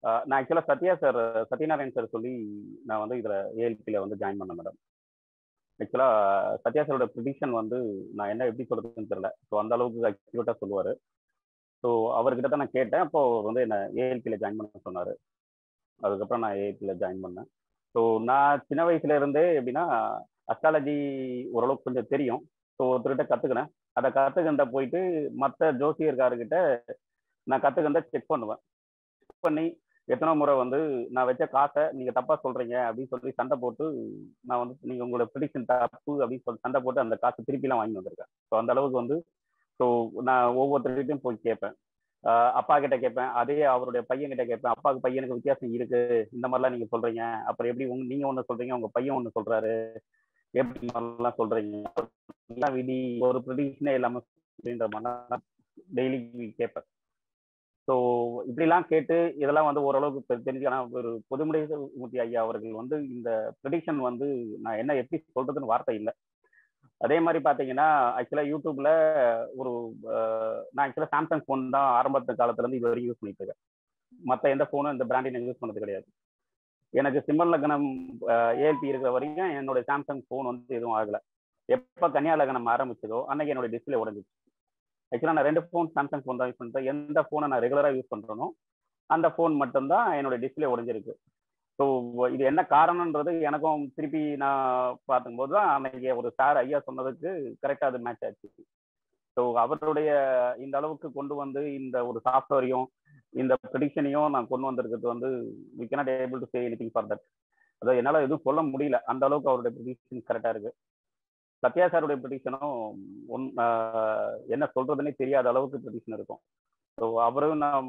ஆஹ் நான் ஆக்சுவலாக Sathya sir Satyanarayan sir சொல்லி நான் வந்து இதில் ஏஎல்பியில் வந்து ஜாயின் பண்ணேன் மேடம் ஆக்சுவலாக சத்யா சாரோட ப்ரிடிக்ஷன் வந்து நான் என்ன எப்படி சொல்றதுன்னு தெரியல ஸோ அந்த அளவுக்கு அக்யூரேட்டாக சொல்லுவார் ஸோ அவர்கிட்ட தான் நான் கேட்டேன் அப்போ அவர் வந்து என்ன ஏஎல்பியில் ஜாயின் பண்ண சொன்னார் அதுக்கப்புறம் நான் ஏஎல்பியில் ஜாயின் பண்ணேன் ஸோ நான் சின்ன வயசுல இருந்தே எப்படின்னா அஸ்ட்ராலஜி ஓரளவுக்கு கொஞ்சம் தெரியும் ஸோ ஒருத்தர்கிட்ட கற்றுக்கினேன் அதை கற்றுக்கிட்ட போயிட்டு மற்ற ஜோசியர்காரர்கிட்ட நான் கற்றுக்கிட்ட செக் பண்ணுவேன் செக் பண்ணி எத்தனை முறை வந்து நான் வச்ச காசை நீங்கள் தப்பாக சொல்கிறீங்க அப்படின்னு சொல்லி சண்டை போட்டு நான் வந்து நீங்கள் உங்களோட ப்ரிடிக்ஷன் தப்பு அப்படின்னு சொல்லி சண்டை போட்டு அந்த காசு திருப்பிலாம் வாங்கி வந்திருக்கேன் ஸோ அந்த அளவுக்கு வந்து ஸோ நான் ஒவ்வொருத்தர்கிட்டையும் போய் கேட்பேன் ஆஹ் அப்பா கிட்ட கேட்பேன் அதே அவருடைய பையன் கிட்ட கேட்பேன் அப்பாவுக்கு பையனுக்கு வித்தியாசம் இருக்கு இந்த மாதிரிலாம் நீங்க சொல்றீங்க அப்புறம் எப்படி உங்க நீங்க ஒண்ணு சொல்றீங்க உங்க பையன் ஒண்ணு சொல்றாரு எப்படி இந்த மாதிரிலாம் சொல்றீங்க எல்லாம் விதி ஒரு ப்ரொடியூஷனே இல்லாம அப்படின்ற மாதிரிலாம் டெய்லி கேட்பேன் ஸோ இப்படிலாம் கேட்டு இதெல்லாம் வந்து ஓரளவுக்கு தெ- தெரிஞ்சு ஆனால் ஒரு பொதுமுறை மூர்த்தி ஐயா அவர்கள் வந்து இந்த ப்ரெடிக்ஷன் வந்து நான் என்ன எப்படி சொல்றதுன்னு வார்த்தை இல்லை அதே மாதிரி பார்த்தீங்கன்னா ஆக்சுவலாக யூடியூப்ல ஒரு அஹ், நான் ஆக்சுவலாக சாம்சங் ஃபோன் தான் ஆரம்பத்து காலத்துல இருந்து இது வரைக்கும் யூஸ் பண்ணிட்டு இருக்கேன் மற்ற எந்த ஃபோனும் இந்த பிராண்டிங் நான் யூஸ் பண்ணது கிடையாது எனக்கு சிம்மன் லக்னம் ஏஎல்பி இருக்கிற வரைக்கும் என்னோட சாம்சங் ஃபோன் வந்து எதுவும் ஆகலை எப்போ கன்னியா லக்னம் ஆரம்பிச்சதோ அன்னைக்கு என்னோட டிஸ்பிளே உடஞ்சிச்சு ஆக்சுவலாக நான் ரெண்டு ஃபோன் சாம்சங் ஃபோன் தான் யூஸ் பண்ணுறேன் எந்த ஃபோனை நான் ரெகுலராக யூஸ் பண்ணுறேனோ அந்த ஃபோன் மட்டும்தான் என்னோட டிஸ்பிளே உடஞ்சிருக்கு ஸோ இது என்ன காரணம்ன்றது எனக்கும் திருப்பி நான் பார்க்கும்போது தான் அன்னைக்கு ஒரு சார் ஐயா சொன்னதுக்கு கரெக்டாக அது மேட்ச் ஆச்சு ஸோ அவருடைய இந்த அளவுக்கு கொண்டு வந்து இந்த ஒரு சாஃப்ட்வேரையும் இந்த ப்ரெடிக்ஷனையும் நான் கொண்டு வந்திருக்கிறது வந்து we cannot able to say anything for that அதாவது என்னால் எதுவும் சொல்ல முடியல அந்த அளவுக்கு அவருடைய ப்ரெடிக்ஷன் கரெக்டாக இருக்கு சத்யா சாருடைய ப்ரெடிக்ஷனும் ஒன் ஆஹ் என்ன சொல்றதுன்னே தெரியாத அளவுக்கு ப்ரெடிக்ஷன் இருக்கும் ஸோ அவரும் நான்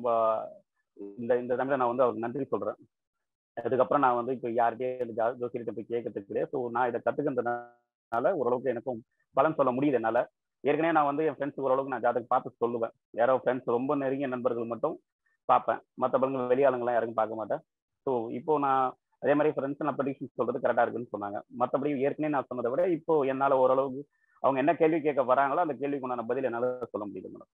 இந்த இந்த டைம்ல நான் வந்து அவருக்கு நன்றி சொல்றேன் அதுக்கப்புறம் நான் வந்து இப்போ யார்கிட்டயே ஜா ஜோசியர்கிட்ட போய் கேட்கறதுக்கு கிடையாது ஸோ நான் இதை கற்றுக்கிறதுனால ஓரளவுக்கு எனக்கும் பலன் சொல்ல முடியுது என்னால் ஏற்கனவே நான் வந்து என் ஃப்ரெண்ட்ஸ் ஓரளவுக்கு நான் ஜாதகம் பார்த்து சொல்லுவேன் யாரோ ஃப்ரெண்ட்ஸ் ரொம்ப நெருங்கிய நண்பர்கள் மட்டும் பார்ப்பேன் மற்றவங்க வெளியாளுங்களாம் யாருக்கும் பார்க்க மாட்டேன் ஸோ இப்போ நான் அதே மாதிரி ஃப்ரெண்ட்ஸ் நான் ப்ரெடிக்ஷன் சொல்றது கரெக்டாக இருக்குன்னு சொன்னாங்க மற்றபடி ஏற்கனவே நான் சொன்னதை விட இப்போ என்னால் ஓரளவுக்கு அவங்க என்ன கேள்வி கேட்க வராங்களோ அந்த கேள்விக்கு உண்டான பதில் என்னால் சொல்ல முடியுது மேடம்